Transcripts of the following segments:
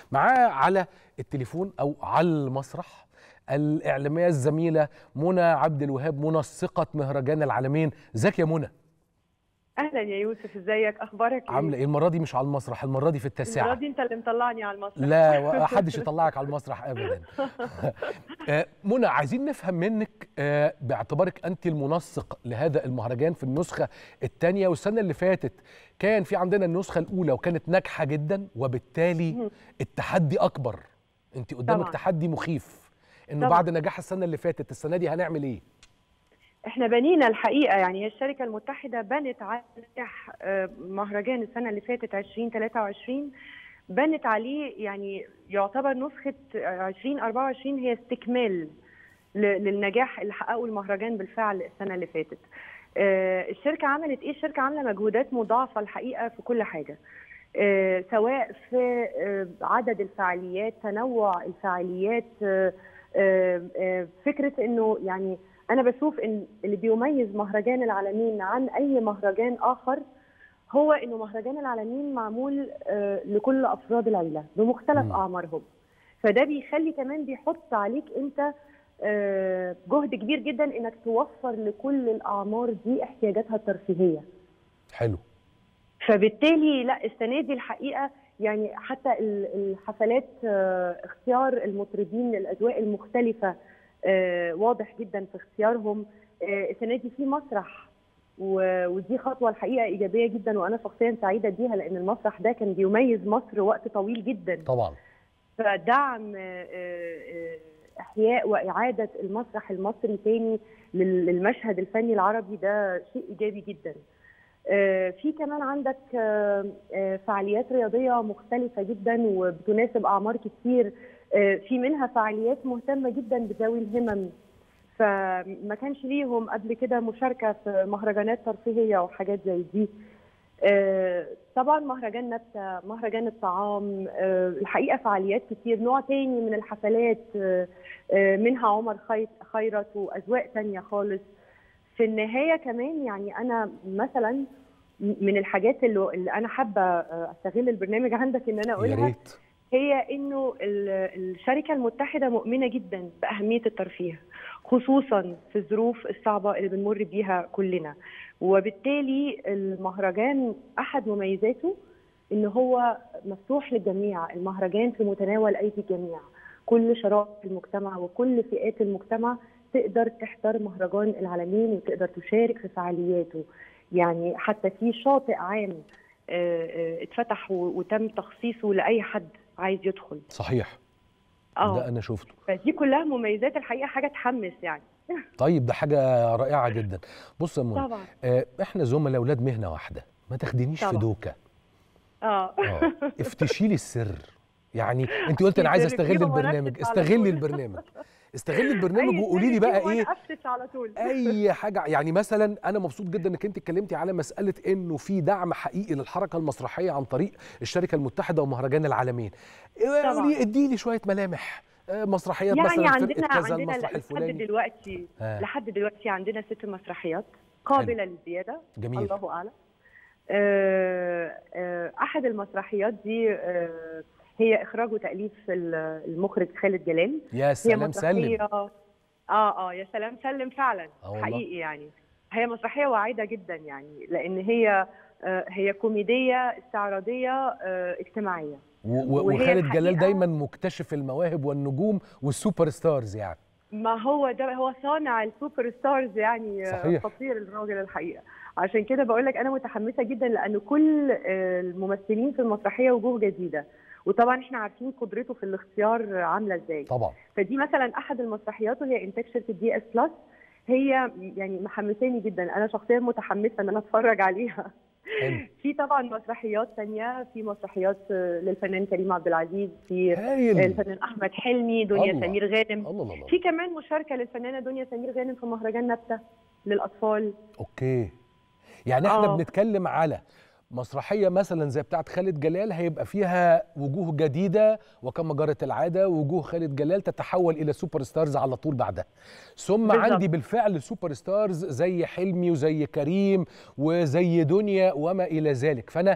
معاه على التليفون او على المسرح الاعلاميه الزميله منى عبد الوهاب منسقه مهرجان العالمين ازيك يا منى اهلا يا يوسف ازيك اخبارك ايه عامله ايه المره دي مش على المسرح المره دي في التاسعه المره دي انت اللي مطلعني على المسرح لا ما حدش يطلعك على المسرح ابدا آه، منى عايزين نفهم منك آه، باعتبارك انت المنسق لهذا المهرجان في النسخه الثانيه والسنه اللي فاتت كان في عندنا النسخه الاولى وكانت ناجحه جدا وبالتالي التحدي اكبر انت قدامك طبعاً. تحدي مخيف انه طبعاً. بعد نجاح السنه اللي فاتت السنه دي هنعمل ايه احنا بنينا الحقيقه يعني هي الشركه المتحده بنت على نجاح آه، مهرجان السنه اللي فاتت 2023 بنت عليه يعني يعتبر نسخه آه، 2024 هي استكمال ل- للنجاح اللي حققه المهرجان بالفعل السنه اللي فاتت. آه، الشركه عملت ايه؟ الشركه عامله مجهودات مضاعفه الحقيقه في كل حاجه. آه، سواء في آه، عدد الفعاليات، تنوع الفعاليات، آه، آه، آه، فكره انه يعني انا بشوف ان اللي بيميز مهرجان العالمين عن اي مهرجان اخر هو انه مهرجان العالمين معمول آه، لكل افراد العيله بمختلف مم. اعمارهم فده بيخلي كمان بيحط عليك انت آه، جهد كبير جدا انك توفر لكل الاعمار دي احتياجاتها الترفيهيه حلو فبالتالي لا السنه دي الحقيقه يعني حتى ال- الحفلات آه، اختيار المطربين الاذواق المختلفه آه، واضح جدا في اختيارهم آه، السنه دي في مسرح و- ودي خطوه الحقيقه ايجابيه جدا وانا شخصيا سعيده بيها لان المسرح ده كان بيميز مصر وقت طويل جدا طبعا فدعم آه، آه، احياء واعاده المسرح المصري تاني لل- للمشهد الفني العربي ده شيء ايجابي جدا آه، في كمان عندك آه، آه، فعاليات رياضيه مختلفه جدا وبتناسب اعمار كتير آه، في منها فعاليات مهتمه جدا بذوي الهمم فما كانش ليهم قبل كده مشاركه في مهرجانات ترفيهيه وحاجات زي دي آه، طبعا مهرجان نبتة مهرجان الطعام آه، الحقيقة فعاليات كتير نوع تاني من الحفلات آه، آه، منها عمر خيط- خيرت وأذواق تانية خالص في النهاية كمان يعني أنا مثلا م- من الحاجات اللي, اللي أنا حابة آه، أستغل البرنامج عندك إن أنا يا أقولها ريت هي انه ال- الشركه المتحده مؤمنه جدا باهميه الترفيه خصوصا في الظروف الصعبه اللي بنمر بيها كلنا وبالتالي المهرجان احد مميزاته ان هو مفتوح للجميع المهرجان في متناول ايدي الجميع كل شرائح المجتمع وكل فئات المجتمع تقدر تحضر مهرجان العالمين وتقدر تشارك في فعالياته يعني حتى في شاطئ عام آه، آه، اتفتح و- وتم تخصيصه لاي حد عايز يدخل صحيح ده اه انا شفته فدي كلها مميزات الحقيقه حاجه تحمس يعني طيب ده حاجه رائعه جدا بص يا منى طبعا آه، احنا زملاء اولاد مهنه واحده ما تاخدنيش في طبعا. دوكه اه اه افتشي لي السر يعني انت قلت انا عايز السر استغل فيه وما البرنامج نفذ على استغلي طول. البرنامج استغلي البرنامج أي وقولي لي سر بقى فيه ايه وأنا أفتش على طول اي حاجه يعني مثلا انا مبسوط جدا انك انت اتكلمتي على مساله انه في دعم حقيقي للحركه المسرحيه عن طريق الشركه المتحده ومهرجان العالمين طبعاً. قولي اديني شويه ملامح آه، مسرحيات يعني مثلا عندنا فرقه كذا عندنا المسرح لحد الفلاني دلوقتي آه. لحد دلوقتي عندنا ست مسرحيات قابله للزياده جميل الله اعلم آه، آه، احد المسرحيات دي آه، هي اخراج وتاليف ال- المخرج خالد جلال يا هي سلام سلم مسرحيه اه اه يا سلام سلم فعلا آه والله. حقيقي يعني هي مسرحيه واعده جدا يعني لان هي آه، هي كوميديه استعراضيه آه، اجتماعيه و- و- وهي وخالد جلال الحقيقة- دايما مكتشف المواهب والنجوم والسوبر ستارز يعني ما هو ده هو صانع السوبر ستارز يعني آه، صحيح. خطير الراجل الحقيقه عشان كده بقول لك انا متحمسه جدا لان كل آه، الممثلين في المسرحيه وجوه جديده وطبعا احنا عارفين قدرته في الاختيار عامله ازاي طبعا فدي مثلا احد المسرحيات وهي انتاج شركه دي اس بلس هي يعني محمساني جدا انا شخصيا متحمسه ان انا اتفرج عليها حلو في طبعا مسرحيات تانية في مسرحيات آه، للفنان كريم عبد العزيز في هايل الفنان احمد حلمي دنيا الله. سمير غانم الله الله الله في كمان مشاركه للفنانه دنيا سمير غانم في مهرجان نبته للاطفال اوكي يعني احنا آه. بنتكلم على مسرحيه مثلا زي بتاعه خالد جلال هيبقى فيها وجوه جديده وكما جرت العاده وجوه خالد جلال تتحول الى سوبر ستارز على طول بعدها ثم بالظبط. عندي بالفعل سوبر ستارز زي حلمي وزي كريم وزي دنيا وما الى ذلك فانا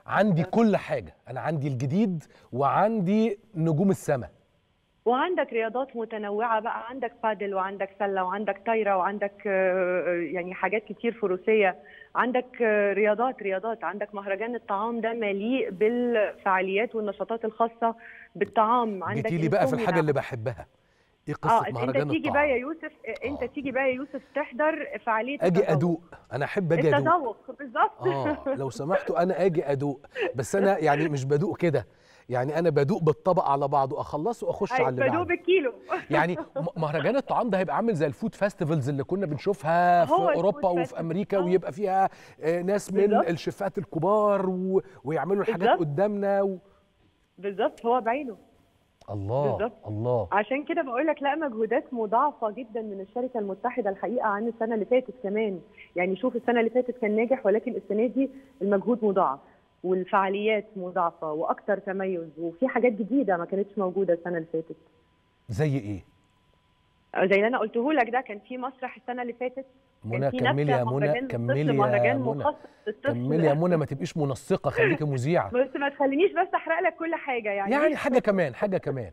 عندي كل حاجه انا عندي الجديد وعندي نجوم السماء وعندك رياضات متنوعة بقى عندك بادل وعندك سلة وعندك طايرة وعندك آه، يعني حاجات كتير فروسية عندك آه، رياضات رياضات عندك مهرجان الطعام ده مليء بالفعاليات والنشاطات الخاصة بالطعام عندك جيتي لي بقى في إنسوميا. الحاجه اللي بحبها ايه اه قصه انت مهرجان تيجي بقى يا الطعام يوسف آه، انت آه. تيجي بقى يا يوسف تحضر فعالية اجي التذوق. ادوق انا احب اجي ادوق التذوق بالظبط اه لو سمحتوا انا اجي ادوق بس انا يعني مش بدوق كده يعني انا بدوق بالطبق على بعضه اخلصه واخش على أيوة، اللي بدوق بعده بالكيلو يعني م- مهرجان الطعام ده هيبقى عامل زي الفود فيستيفالز اللي كنا بنشوفها في هو الفود اوروبا وفي فيستيفال. امريكا آه. ويبقى فيها آه، ناس من بالظبط. الشيفات الكبار و... ويعملوا الحاجات بالظبط. قدامنا و... بالظبط هو بعينه الله بالظبط. الله عشان كده بقول لك لا مجهودات مضاعفه جدا من الشركه المتحده الحقيقه عن السنه اللي فاتت كمان يعني شوف السنه اللي فاتت كان ناجح ولكن السنه دي المجهود مضاعف والفعاليات مضاعفه واكثر تميز وفي حاجات جديده ما كانتش موجوده السنه اللي فاتت زي ايه زي اللي انا قلته لك ده كان في مسرح السنه اللي فاتت منى كان في كملي يا نفس منى مهرجان كملي للطفل، يا مهرجان منى مخصص للطفل كملي يا منى ما تبقيش منسقه خليكي مذيعه بس ما تخلينيش بس احرق لك كل حاجه يعني يعني حاجه كمان حاجه كمان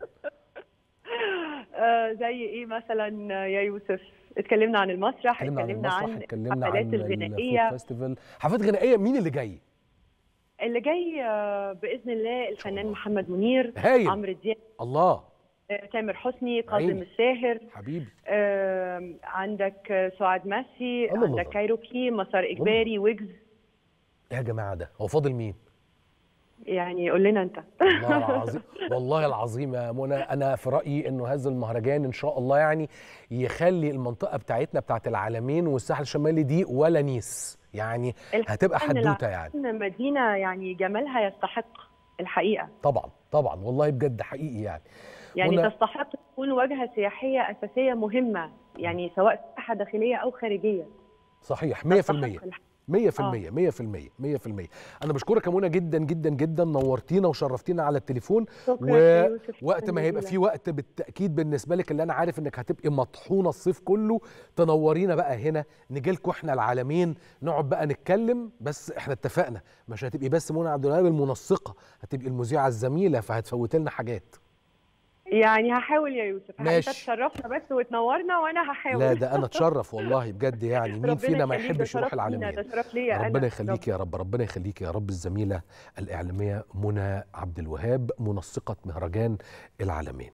آه زي ايه مثلا يا يوسف اتكلمنا عن المسرح اتكلمنا عن المسرح عن اتكلمنا الحفلات عن الغنائيه الفود فيستيفال حفلات غنائيه مين اللي جاي اللي جاي آه، باذن الله الفنان محمد منير هايل عمرو دياب الله آه، تامر حسني كاظم عيني. الساهر حبيبي آه، عندك آه، سعاد ماسي الله الله. عندك كايروكي مسار اجباري ويجز إيه يا جماعه ده هو فاضل مين يعني قول لنا انت والله العظيم والله العظيم يا منى انا في رايي انه هذا المهرجان ان شاء الله يعني يخلي المنطقه بتاعتنا بتاعت العالمين والساحل الشمالي دي ولا نيس يعني هتبقى الحقيقة إن حدوته يعني العالمين مدينه يعني جمالها يستحق الحقيقه طبعا طبعا والله بجد حقيقي يعني يعني منى- تستحق تكون واجهه سياحيه اساسيه مهمه يعني سواء سياحه داخليه او خارجيه صحيح 100% تستحق 100% 100% 100% انا بشكرك يا منى جدا جدا جدا نورتينا وشرفتينا على التليفون شكرا يا يوسف، ووقت شكراً ما هيبقى جزيلاً. في وقت بالتاكيد بالنسبه لك اللي انا عارف انك هتبقي مطحونه الصيف كله تنورينا بقى هنا نجي لكم احنا العالمين نقعد بقى نتكلم بس احنا اتفقنا مش هتبقي بس منى عبد الوهاب المنسقه هتبقي المذيعه الزميله فهتفوت لنا حاجات يعني هحاول يا يوسف ماشي. انت تشرفنا بس وتنورنا وانا هحاول لا ده انا اتشرف والله بجد يعني مين ربنا فينا ما يخليك، ده يحبش يروح شرف لينا، العالمين ده شرف ليا ربنا أنا. يخليك يا رب ربنا يخليك يا رب الزميله الاعلاميه منى عبد الوهاب منسقه مهرجان العالمين